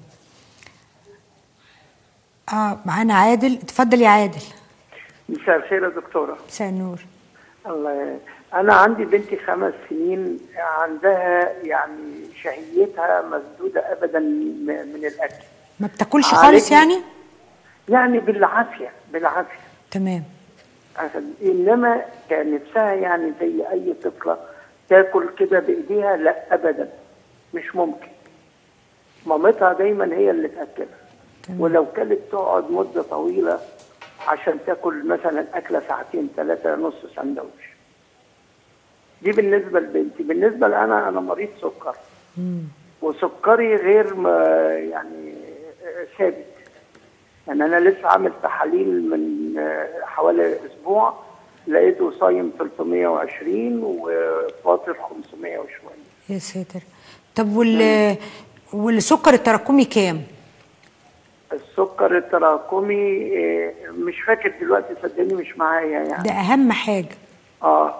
اه معانا عادل اتفضل يا عادل مساء الخير يا دكتورة مساء النور الله أنا عندي بنتي خمس سنين عندها يعني شهيتها مسدودة أبدا م- من الأكل ما بتاكلش عالجني. خالص يعني يعني بالعافية بالعافية تمام عشان- إنما كان نفسها يعني زي أي طفلة تاكل كده بإيديها لا أبدا مش ممكن مامتها دايما هي اللي تأكلها ولو كانت تقعد مدة طويلة عشان تاكل مثلا أكلة ساعتين ثلاثة نص سندوتش دي بالنسبة لبنتي بالنسبة لأنا أنا مريض سكر وسكري غير ما يعني آه، ثابت يعني أنا لسه عامل تحاليل من آه، حوالي أسبوع لقيته صايم 320 وفاطر 500 وشوية يا ساتر طب وال والسكر التراكمي كام السكر التراكمي آه، مش فاكر دلوقتي صدقني مش معايا يعني ده اهم حاجه اه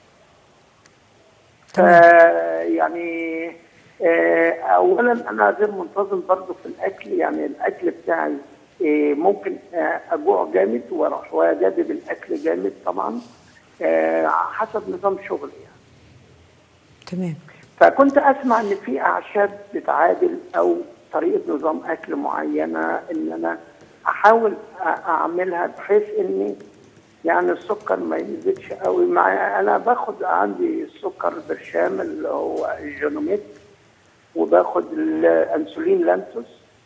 ف يعني آه اولا انا غير منتظم برضه في الاكل يعني الاكل بتاعي آه ممكن آه اجوع جامد واروح واجدد الاكل جامد طبعا آه حسب نظام شغلي يعني تمام فكنت اسمع ان في اعشاب بتعادل او طريقه نظام اكل معينه ان انا احاول أ- اعملها بحيث اني يعني السكر ما ينزلش قوي مع انا باخد عندي السكر برشام اللي هو الجينوميت وباخد الانسولين لانتوس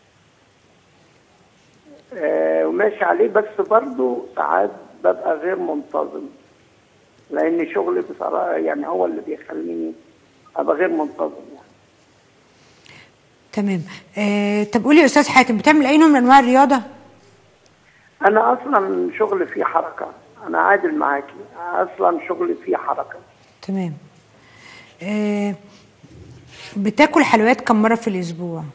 آه وماشي عليه بس برضه ساعات ببقى غير منتظم لان شغلي بصراحه يعني هو اللي بيخليني ابقى غير منتظم يعني. تمام آه طب قولي يا استاذ حاتم بتعمل اي نوع من انواع الرياضه انا اصلا شغلي فيه حركه انا عادل معاكي اصلا شغلي فيه حركه تمام آه بتاكل حلويات كم مره في الاسبوع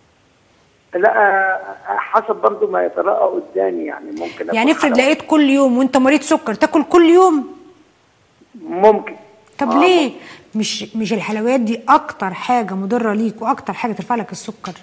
لا حسب برضو ما يترقى قدامي يعني ممكن أكل يعني افرض حلويات. لقيت كل يوم وانت مريض سكر تاكل كل يوم ممكن طب آه، ليه مش مش الحلويات دي اكتر حاجه مضره ليك واكتر حاجه ترفع لك السكر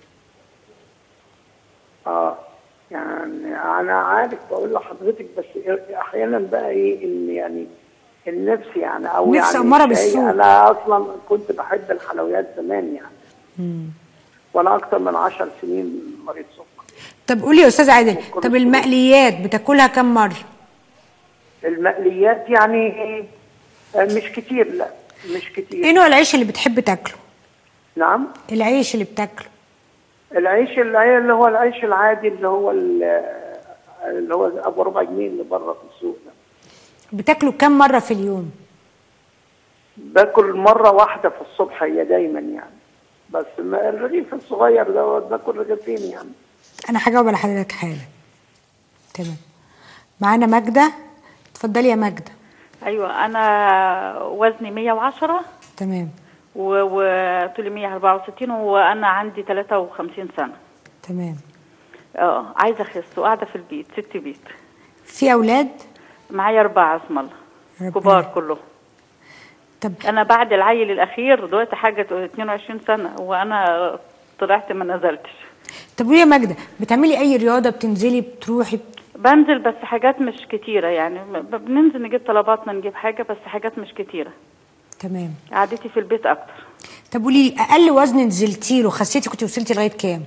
اه يعني انا عارف بقول لحضرتك بس احيانا بقى ايه ان يعني النفس يعني او نفس يعني أمارة الشاي، بالسوء. انا اصلا كنت بحب الحلويات زمان يعني وانا اكتر من عشر سنين مريض سكر طب قولي يا استاذ عادل طب المقليات بتاكلها كم مره المقليات يعني آه، مش كتير لا مش كتير ايه نوع العيش اللي بتحب تاكله نعم العيش اللي بتاكله العيش اللي اللي هو العيش العادي اللي هو ال- اللي هو ابو ربع جنيه اللي بره في السوق ده بتاكله كم مره في اليوم باكل مره واحده في الصبح هي دايما يعني بس ما- الرغيف الصغير ده باكل رغيفين يعني انا هجاوب على حضرتك حالا تمام معانا ماجده اتفضلي يا ماجده ايوه انا وزني 110 تمام و- وطولي 164 وانا عندي 53 سنه تمام اه عايزه اخس وقاعده في البيت ست بيت في اولاد معايا اربعه اسم الله ربنا- كبار كلهم طب انا بعد العيل الاخير دلوقتي حاجه 22 سنه وانا طلعت ما نزلتش طب ويا ماجده بتعملي اي رياضه بتنزلي بتروحي بنزل بس حاجات مش كتيره يعني ب- بننزل نجيب طلباتنا نجيب حاجه بس حاجات مش كتيره تمام قعدتي في البيت اكتر طب قولي لي اقل وزن نزلتي له خسيتي كنت وصلتي لغايه كام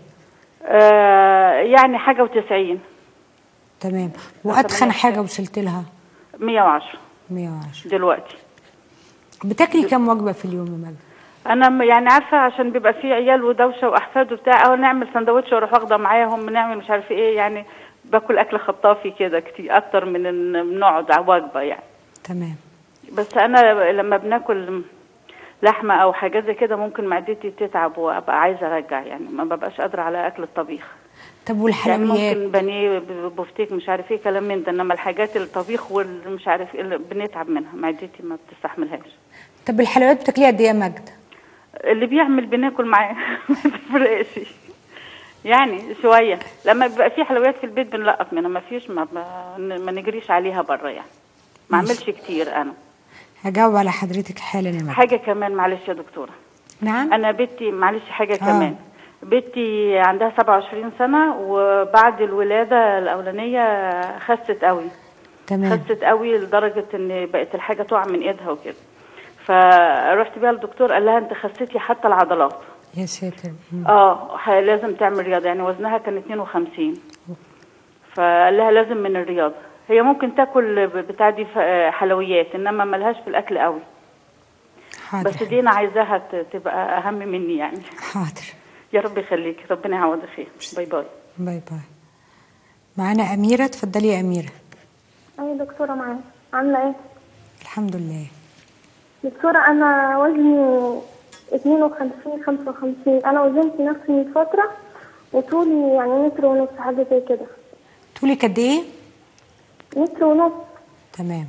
آه يعني حاجه و90 تمام واتخن حاجه وصلت لها 110 110 دلوقتي بتاكلي كام وجبه في اليوم يا ماجده انا م- يعني عارفه عشان بيبقى في عيال ودوشه واحفاد وبتاع او نعمل سندوتش واروح واخده معاهم نعمل مش عارفه ايه يعني باكل اكل خطافي كده كتير اكتر من ان بنقعد على وجبه يعني تمام بس انا لما بناكل لحمه او حاجات زي كده ممكن معدتي تتعب وابقى عايزه ارجع يعني ما ببقاش قادره على اكل الطبيخ طب يعني والحلويات ممكن بانيه ب- بفتيك مش عارف ايه كلام من ده انما الحاجات الطبيخ والمش عارف ايه اللي بنتعب منها معدتي ما بتستحملهاش طب الحلويات بتاكليها قد ايه يا ماجده اللي بيعمل بناكل معاه ما تفرقش يعني شويه لما بيبقى في حلويات في البيت بنلقط منها ما فيش ما, ما, ما نجريش عليها بره يعني ما ماشي. اعملش كتير انا هجاوب على حضرتك حالا يا ماجده حاجه كمان معلش يا دكتوره نعم انا بنتي معلش حاجه آه. كمان بنتي عندها 27 سنه وبعد الولاده الاولانيه خست قوي تمام خست قوي لدرجه ان بقت الحاجه تقع من ايدها وكده فرحت بيها للدكتور قال لها انت خسيتي حتى العضلات يا ساتر مم. اه ح- لازم تعمل رياضه يعني وزنها كان 52 فقال لها لازم من الرياضه هي ممكن تاكل ب- بتاع دي ف- آه، حلويات انما ملهاش في الاكل قوي حاضر بس دي انا عايزاها ت- تبقى اهم مني يعني حاضر يا رب يخليكي ربنا يعوضك خير باي باي باي باي معانا اميره اتفضلي يا اميره أي دكتورة معايا عاملة إيه؟ الحمد لله دكتورة أنا وزني اتنين وخمسين خمسة وخمسين أنا وزنت نفسي من فترة وطولي يعني متر ونص حاجة زي كده طولي قد ايه متر ونص تمام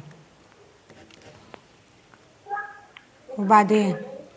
وبعدين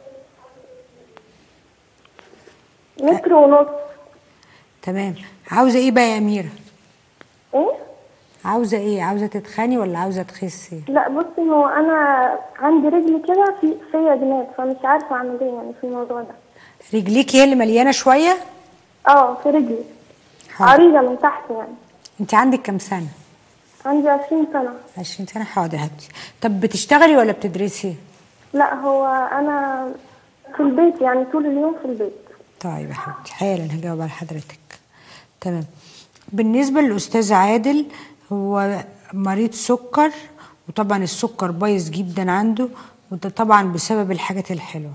متر ونص تمام عاوزه ايه بقى يا اميره إيه؟ عاوزه ايه عاوزه تتخني ولا عاوزه تخسي لا بصي هو أنا عندي رجلي كده في فيا جناب فمش عارفة أعمل إيه يعني في الموضوع ده رجليك هي اللي مليانه شويه اه في رجلي حاضر عريضة من تحت يعني انت عندك كام سنه عندي عشرين سنة 20 سنه حاضر هاتي طب بتشتغلي ولا بتدرسي لا هو أنا في البيت يعني طول اليوم في البيت طيب يا حبيبتي حالا هجاوب على حضرتك تمام بالنسبة للأستاذ عادل هو مريض سكر وطبعا السكر بايظ جدا عنده وده طبعا بسبب الحاجات الحلوة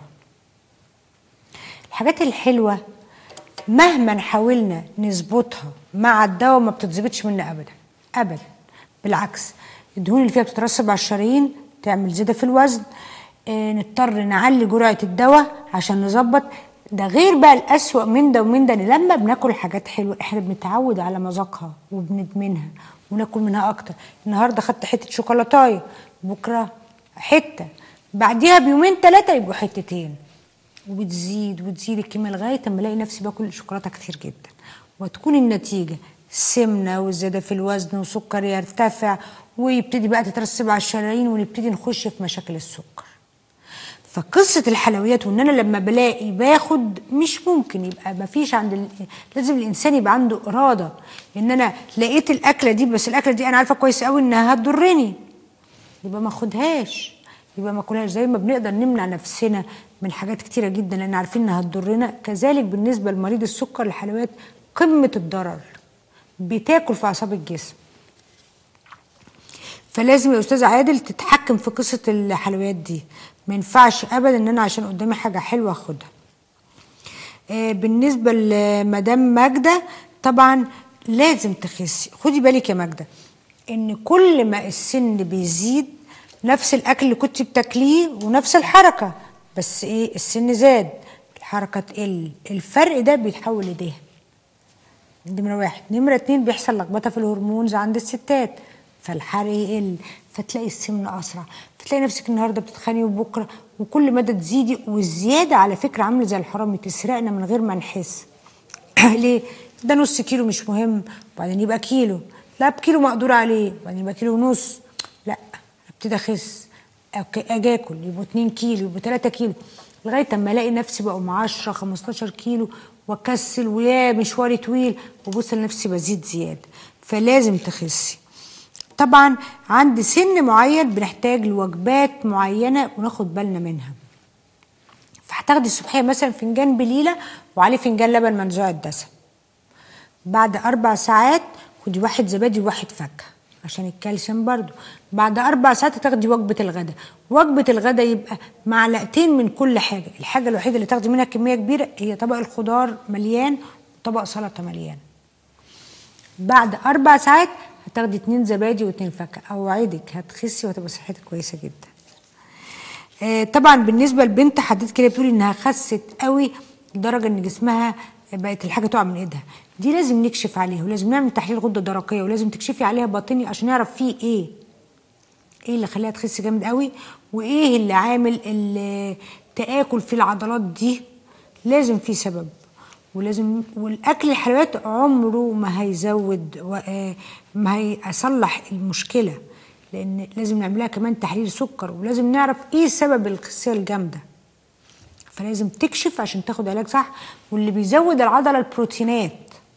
الحاجات الحلوة مهما حاولنا نظبطها مع الدواء ما بتتظبطش منا أبدا أبدا بالعكس الدهون اللي فيها بتترسب على الشرايين تعمل زيادة في الوزن آه، نضطر نعلي جرعة الدواء عشان نظبط ده غير بقى الأسوأ من ده ومن ده إن لما بناكل حاجات حلوة احنا بنتعود على مذاقها وبندمنها وناكل منها أكتر النهاردة خدت حتة شوكولاتاية بكرة حتة بعديها بيومين ثلاثة يبقوا حتتين وبتزيد وتزيد الكمية لغاية اما الاقي نفسي باكل شوكولاتة كتير جدا وتكون النتيجة سمنة وزيادة في الوزن وسكر يرتفع ويبتدي بقى تترسب على الشرايين ونبتدي نخش في مشاكل السكر فقصة الحلويات وان انا لما بلاقي باخد مش ممكن يبقى ما فيش عند ال... لازم الانسان يبقى عنده ارادة ان انا لقيت الاكلة دي بس الاكلة دي انا عارفة كويس قوي انها هتضرني يبقى ما اخدهاش يبقى ما اكلهاش زي ما بنقدر نمنع نفسنا من حاجات كتيره جدا لان عارفين انها هتضرنا كذلك بالنسبه لمريض السكر الحلويات قمه الضرر بتاكل في اعصاب الجسم فلازم يا استاذ عادل تتحكم في قصه الحلويات دي ما ينفعش ابدا ان انا عشان قدامي حاجه حلوه اخدها آه، بالنسبه لمدام ماجده طبعا لازم تخسي خدي بالك يا ماجده ان كل ما السن بيزيد نفس الاكل اللي كنت بتاكليه ونفس الحركه بس ايه السن زاد الحركه تقل الفرق ده بيتحول لدهن نمرة واحد نمرة اتنين بيحصل لخبطة في الهرمونز عند الستات فالحرق يقل فتلاقي السمن أسرع فتلاقي نفسك النهاردة بتتخانقي وبكرة وكل مدى تزيدي والزيادة على فكرة عاملة زي الحرامي تسرقنا من غير ما نحس ليه؟ ده نص كيلو مش مهم وبعدين يبقى كيلو لا بكيلو مقدور عليه وبعدين يبقى كيلو ونص لا ابتدي اخس أوكي، اجي اكل يبقوا 2 كيلو يبقوا 3 كيلو لغايه اما الاقي نفسي بقوا 10 15 كيلو واكسل ويا مشواري طويل وابص لنفسي بزيد زياده فلازم تخسي طبعا عند سن معين بنحتاج لوجبات معينه وناخد بالنا منها فهتاخدي الصبحيه مثلا فنجان بليله وعليه فنجان لبن منزوع الدسم بعد اربع ساعات خدي واحد زبادي وواحد فاكهه عشان الكالسيوم برضو بعد اربع ساعات هتاخدي وجبه الغداء وجبه الغداء يبقى معلقتين من كل حاجه الحاجه الوحيده اللي تاخدي منها كميه كبيره هي طبق الخضار مليان وطبق سلطه مليان بعد اربع ساعات هتاخدي اتنين زبادي واتنين فاكهه اوعدك هتخسي وهتبقى صحتك كويسه جدا آه، طبعا بالنسبه لبنت حددت كده بتقولي انها خست قوي لدرجه ان جسمها بقت الحاجه تقع من ايدها دي لازم نكشف عليها ولازم نعمل تحليل غده درقيه ولازم تكشفي عليها باطني عشان نعرف فيه ايه ايه اللي خلاها تخس جامد قوي وايه اللي عامل التاكل في العضلات دي لازم في سبب ولازم والاكل الحلويات عمره ما هيزود و- آه، ما هيصلح المشكله لان لازم نعملها كمان تحليل سكر ولازم نعرف ايه سبب الخسيه الجامده فلازم تكشف عشان تاخد علاج صح واللي بيزود العضله البروتينات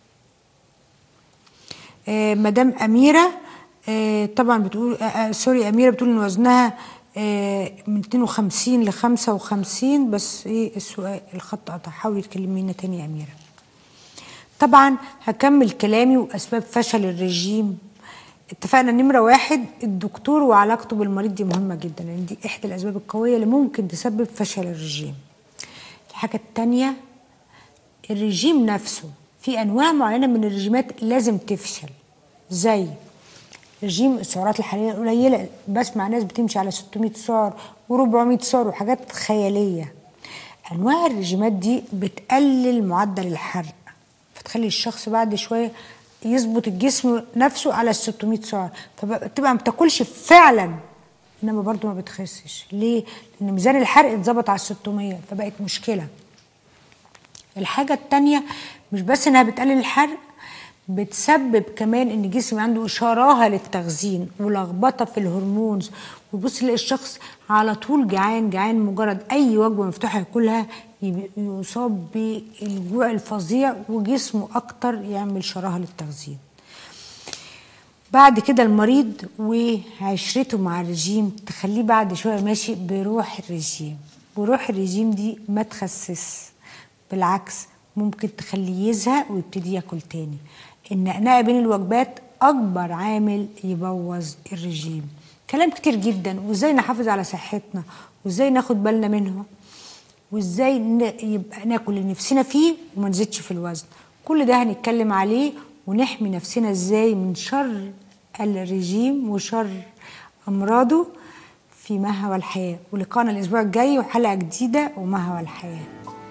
آه مدام اميره آه طبعا بتقول آه آه سوري اميره بتقول ان وزنها آه من 52 ل 55 بس ايه السؤال الخط قطع حاولي تكلمينا تاني يا اميره طبعا هكمل كلامي واسباب فشل الرجيم اتفقنا نمرة واحد الدكتور وعلاقته بالمريض دي مهمة جدا لان دي احدى الاسباب القوية اللي ممكن تسبب فشل الرجيم الحاجة التانية الرجيم نفسه في انواع معينة من الرجيمات لازم تفشل زي رجيم السعرات الحرارية القليلة بسمع ناس بتمشي على 600 سعر و400 سعر وحاجات خيالية انواع الرجيمات دي بتقلل معدل الحرق فتخلي الشخص بعد شويه يظبط الجسم نفسه على ال 600 سعر فتبقى ما بتاكلش فعلا انما برضو ما بتخسش ليه لان ميزان الحرق اتظبط على ال 600 فبقت مشكله الحاجه التانية مش بس انها بتقلل الحرق بتسبب كمان ان الجسم عنده شراهه للتخزين ولخبطه في الهرمونز وبص تلاقي الشخص على طول جعان جعان مجرد اي وجبه مفتوحه ياكلها يب- يصاب بالجوع الفظيع وجسمه اكتر يعمل شراهه للتخزين بعد كده المريض وعشرته مع الرجيم تخليه بعد شويه ماشي بروح الرجيم وروح الرجيم دي ما تخسس بالعكس ممكن تخليه يزهق ويبتدي ياكل تاني النقنقه بين الوجبات اكبر عامل يبوظ الرجيم كلام كتير جدا وازاي نحافظ على صحتنا وازاي ناخد بالنا منه وازاي ن- يبقى ناكل اللي نفسنا فيه وما نزيدش في الوزن كل ده هنتكلم عليه ونحمي نفسنا ازاي من شر الرجيم وشر امراضه في مهوى الحياه ولقانا الاسبوع الجاي وحلقه جديده ومهوى الحياه